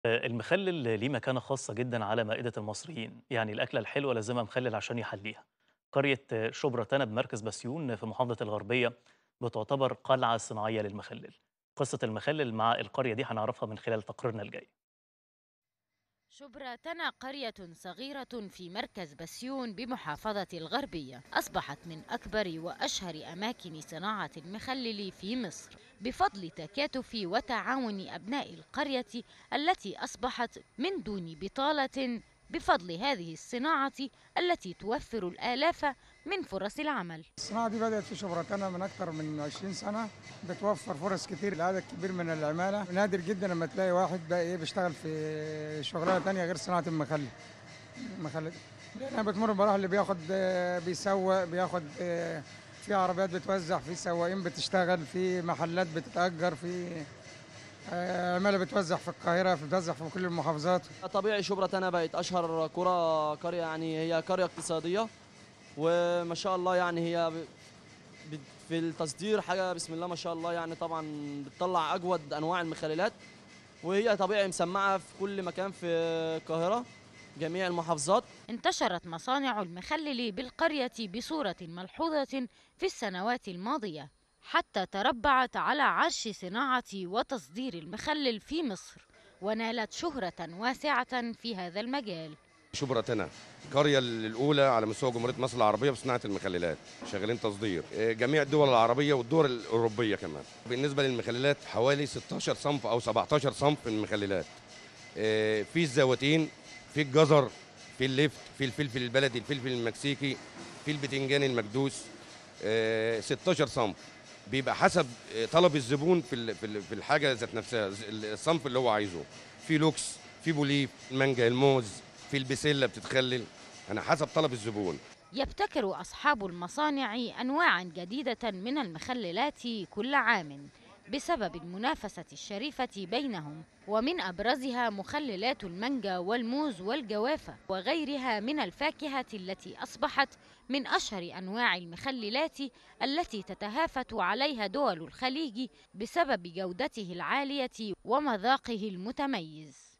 آه، المخلل ليه مكانة خاصة جدا على مائدة المصريين يعني الأكلة الحلوة لازمها مخلل عشان يحليها قرية آه، شبرا تنة بمركز بسيون في محافظة الغربية بتعتبر قلعة صناعية للمخلل قصة المخلل مع القرية دي هنعرفها من خلال تقريرنا الجاي شبراتنا قرية صغيرة في مركز بسيون بمحافظة الغربية أصبحت من أكبر وأشهر أماكن صناعة المخلل في مصر بفضل تكاتف وتعاون أبناء القرية التي أصبحت من دون بطالة بفضل هذه الصناعة التي توفر الآلاف من فرص العمل الصناعة دي بدأت في شبرتنا من أكثر من 20 سنة بتوفر فرص كتير لعدد كبير من العمالة نادر جدا لما تلاقي واحد بقى إيه بيشتغل في شغلانة تانية غير صناعة المخلل المخلل أنا بتمر بروح اللي بياخد آه، بيسوق بياخد آه، في عربيات بتوزع في سواقين بتشتغل في محلات بتتأجر في آه، عمالة بتوزع في القاهرة بتوزع في كل المحافظات طبيعي شبرا أنا بقت أشهر قرى قرية يعني هي قرية اقتصادية وما شاء الله يعني هي ب- ب- في التصدير حاجة بسم الله ما شاء الله يعني طبعا بتطلع أجود أنواع المخللات وهي طبيعي مسمعة في كل مكان في القاهرة جميع المحافظات انتشرت مصانع المخلل بالقرية بصورة ملحوظة في السنوات الماضية حتى تربعت على عرش صناعة وتصدير المخلل في مصر ونالت شهرة واسعة في هذا المجال شبرتنا القرية الأولى على مستوى جمهورية مصر العربية بصناعة المخللات شغالين تصدير آه، جميع الدول العربية والدول الأوروبية كمان بالنسبة للمخللات حوالي 16 صنف أو 17 صنف من المخللات آه، في الزواتين في الجزر في اللفت في الفلفل البلدي الفلفل المكسيكي في البتنجان المكدوس آه، 16 صنف بيبقى حسب آه، طلب الزبون في ال- في ال- في الحاجه ذات نفسها ز- الصنف اللي هو عايزه في لوكس في بوليف المانجا الموز في البسله بتتخلل انا حسب طلب الزبون يبتكر أصحاب المصانع أنواعا جديدة من المخللات كل عام بسبب المنافسة الشريفة بينهم ومن أبرزها مخللات المانجا والموز والجوافة وغيرها من الفاكهة التي أصبحت من أشهر أنواع المخللات التي تتهافت عليها دول الخليج بسبب جودته العالية ومذاقه المتميز